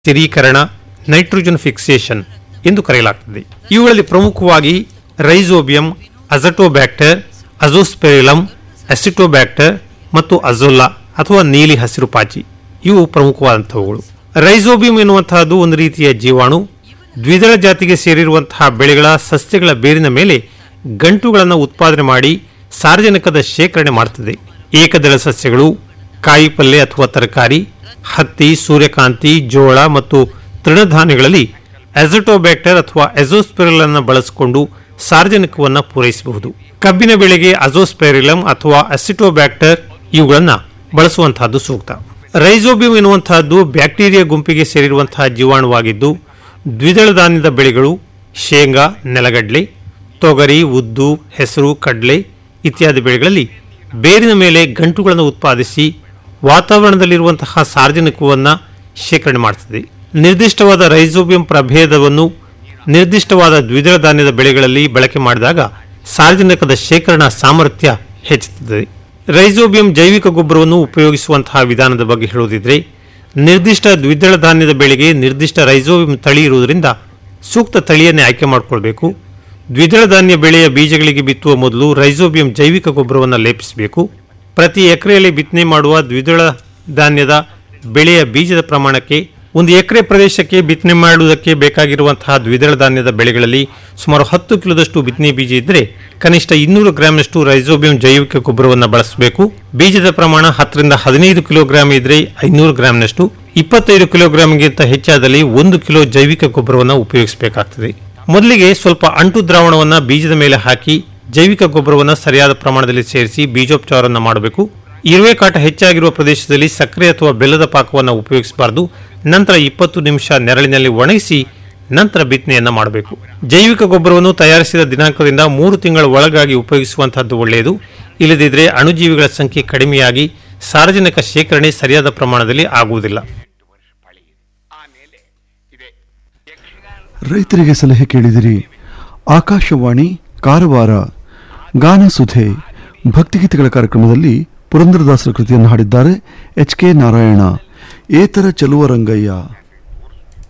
ಸ್ಥಿರೀಕರಣ nitrogen fixation ಎಂದು ಕರೆಯಲಾಗುತ್ತದೆ ಇವುಗಳಲ್ಲಿ ಪ್ರಮುಖವಾಗಿ ರೈಸೋಬಿಯಂ ಅಜಟೋಬ್ಯಾಕ್ಟರ್ ಅಜೋಸ್ಪೆರಿಲಮ್ ಅಸಿಟೋಬ್ಯಾಕ್ಟರ್ ಮತ್ತು ಅಜೋಲ್ಲಾ ಅಥವಾ ನೀಲಿ ಹಸಿರು ಪಾಚಿ ಇವು ಪ್ರಮುಖವಾದಂಥವುಗಳು ರೈಸೋಬಿಯಂ ಎನ್ನುವಂತಹದ್ದು ಒಂದು ರೀತಿಯ ಜೀವಾಣು ದ್ವಿದಳ ಜಾತಿಗೆ ಸೇರಿರುವಂತಹ ಬೆಳೆಗಳ ಸಸ್ಯಗಳ ಬೇರಿನ ಮೇಲೆ ಗಂಟುಗಳನ್ನು ಉತ್ಪಾದನೆ ಮಾಡಿ ಸಾರ್ವಜನಿಕದ ಶೇಖರಣೆ ಮಾಡುತ್ತದೆ ಏಕದಳ ಸಸ್ಯಗಳು ಕಾಯಿಪಲ್ಯ ಅಥವಾ ತರಕಾರಿ ಹತ್ತಿ ಸೂರ್ಯಕಾಂತಿ ಜೋಳ ಮತ್ತು ತೃಣಧಾನ್ಯಗಳಲ್ಲಿ ಅಜಟೋಬ್ಯಾಕ್ಟರ್ ಅಥವಾ ಎಜೋಸ್ಪೆರಿಲ್ ಅನ್ನು ಬಳಸಿಕೊಂಡು ಸಾರ್ವಜನಿಕವನ್ನು ಪೂರೈಸಬಹುದು ಕಬ್ಬಿನ ಬೆಳೆಗೆ ಅಜೋಸ್ಪೆರಿಲಮ್ ಅಥವಾ ಅಸಿಟೋಬ್ಯಾಕ್ಟರ್ ಇವುಗಳನ್ನು ಬಳಸುವಂತಹದ್ದು ಸೂಕ್ತ ರೈಸೋಬಿಯಂ ಎನ್ನುವಂತಹದ್ದು ಬ್ಯಾಕ್ಟೀರಿಯಾ ಗುಂಪಿಗೆ ಸೇರಿರುವಂತಹ ಜೀವಾಣುವಾಗಿದ್ದು ದ್ವಿದಳ ಧಾನ್ಯದ ಬೆಳೆಗಳು ಶೇಂಗಾ ನೆಲಗಡಲೆ ತೊಗರಿ ಉದ್ದು ಹೆಸರು ಕಡಲೆ ಇತ್ಯಾದಿ ಬೆಳೆಗಳಲ್ಲಿ ಬೇರಿನ ಮೇಲೆ ಗಂಟುಗಳನ್ನು ಉತ್ಪಾದಿಸಿ ವಾತಾವರಣದಲ್ಲಿರುವಂತಹ ಸಾರ್ವಜನಿಕವನ್ನು ಶೇಖರಣೆ ಮಾಡುತ್ತದೆ ನಿರ್ದಿಷ್ಟವಾದ ರೈಸೋಬಿಯಂ ಪ್ರಭೇದವನ್ನು ನಿರ್ದಿಷ್ಟವಾದ ದ್ವಿದಳ ಧಾನ್ಯದ ಬೆಳೆಗಳಲ್ಲಿ ಬಳಕೆ ಮಾಡಿದಾಗ ಸಾರ್ವಜನಿಕದ ಶೇಖರಣಾ ಸಾಮರ್ಥ್ಯ ಹೆಚ್ಚುತ್ತದೆ ರೈಸೋಬಿಯಂ ಜೈವಿಕ ಗೊಬ್ಬರವನ್ನು ಉಪಯೋಗಿಸುವಂತಹ ವಿಧಾನದ ಬಗ್ಗೆ ಹೇಳುವುದಿದ್ರೆ ನಿರ್ದಿಷ್ಟ ದ್ವಿದಳ ಧಾನ್ಯದ ಬೆಳೆಗೆ ನಿರ್ದಿಷ್ಟ ರೈಸೋಬಿಯಂ ತಳಿ ಇರುವುದರಿಂದ ಸೂಕ್ತ ತಳಿಯನ್ನೇ ಆಯ್ಕೆ ಮಾಡಿಕೊಳ್ಬೇಕು ದ್ವಿದಳ ಧಾನ್ಯ ಬೆಳೆಯ ಬೀಜಗಳಿಗೆ ಬಿತ್ತುವ ಮೊದಲು ರೈಸೋಬಿಯಂ ಜೈವಿಕ ಗೊಬ್ಬರವನ್ನು ಲೇಪಿಸಬೇಕು ಪ್ರತಿ ಎಕರೆಯಲ್ಲಿ ಬಿತ್ತನೆ ಮಾಡುವ ದ್ವಿದಳ ಧಾನ್ಯದ ಬೆಳೆಯ ಬೀಜದ ಪ್ರಮಾಣಕ್ಕೆ ಒಂದು ಎಕರೆ ಪ್ರದೇಶಕ್ಕೆ ಬಿತ್ತನೆ ಮಾಡುವುದಕ್ಕೆ ಬೇಕಾಗಿರುವಂತಹ ದ್ವಿದಳ ಧಾನ್ಯದ ಬೆಳೆಗಳಲ್ಲಿ ಸುಮಾರು ಹತ್ತು ಕಿಲೋದಷ್ಟು ಬಿತ್ತನೆ ಬೀಜ ಇದ್ದರೆ ಕನಿಷ್ಠ ಇನ್ನೂರು ಗ್ರಾಂನಷ್ಟು ರೈಸೋಬಿಯಂ ಜೈವಿಕ ಗೊಬ್ಬರವನ್ನು ಬಳಸಬೇಕು ಬೀಜದ ಪ್ರಮಾಣ ಹತ್ತರಿಂದ ಹದಿನೈದು ಕಿಲೋಗ್ರಾಂ ಇದ್ರೆ ಐನೂರು ಗ್ರಾಂನಷ್ಟು ಇಪ್ಪತ್ತೈದು ಕಿಲೋಗ್ರಾಂಗಿಂತ ಹೆಚ್ಚಾದಲ್ಲಿ ಒಂದು ಕಿಲೋ ಜೈವಿಕ ಗೊಬ್ಬರವನ್ನು ಉಪಯೋಗಿಸಬೇಕಾಗ್ತದೆ ಮೊದಲಿಗೆ ಸ್ವಲ್ಪ ಅಂಟು ದ್ರಾವಣವನ್ನು ಬೀಜದ ಮೇಲೆ ಹಾಕಿ ಜೈವಿಕ ಗೊಬ್ಬರವನ್ನು ಸರಿಯಾದ ಪ್ರಮಾಣದಲ್ಲಿ ಸೇರಿಸಿ ಬೀಜೋಪಚಾರವನ್ನು ಮಾಡಬೇಕು ಇರುವೆ ಕಾಟ ಹೆಚ್ಚಾಗಿರುವ ಪ್ರದೇಶದಲ್ಲಿ ಸಕ್ಕರೆ ಅಥವಾ ಬೆಲ್ಲದ ಪಾಕವನ್ನು ಉಪಯೋಗಿಸಬಾರದು ನಂತರ ಇಪ್ಪತ್ತು ನಿಮಿಷ ನೆರಳಿನಲ್ಲಿ ಒಣಗಿಸಿ ನಂತರ ಬಿತ್ತನೆಯನ್ನು ಮಾಡಬೇಕು ಜೈವಿಕ ಗೊಬ್ಬರವನ್ನು ತಯಾರಿಸಿದ ದಿನಾಂಕದಿಂದ ಮೂರು ತಿಂಗಳ ಒಳಗಾಗಿ ಉಪಯೋಗಿಸುವಂತಹದ್ದು ಒಳ್ಳೆಯದು ಇಲ್ಲದಿದ್ದರೆ ಅಣುಜೀವಿಗಳ ಸಂಖ್ಯೆ ಕಡಿಮೆಯಾಗಿ ಸಾರ್ವಜನಿಕ ಶೇಖರಣೆ ಸರಿಯಾದ ಪ್ರಮಾಣದಲ್ಲಿ ಆಗುವುದಿಲ್ಲ ರೈತರಿಗೆ ಸಲಹೆ ಕೇಳಿದಿರಿ ಆಕಾಶವಾಣಿ ಕಾರವಾರ ಗಾನ ಸುಧೆ ಭಕ್ತಿಗೀತೆಗಳ ಕಾರ್ಯಕ್ರಮದಲ್ಲಿ ಪುರಂದರದಾಸರ ಕೃತಿಯನ್ನು ಹಾಡಿದ್ದಾರೆ ಎಚ್ ಕೆ ನಾರಾಯಣ ಏತರ ಚಲುವ ರಂಗಯ್ಯ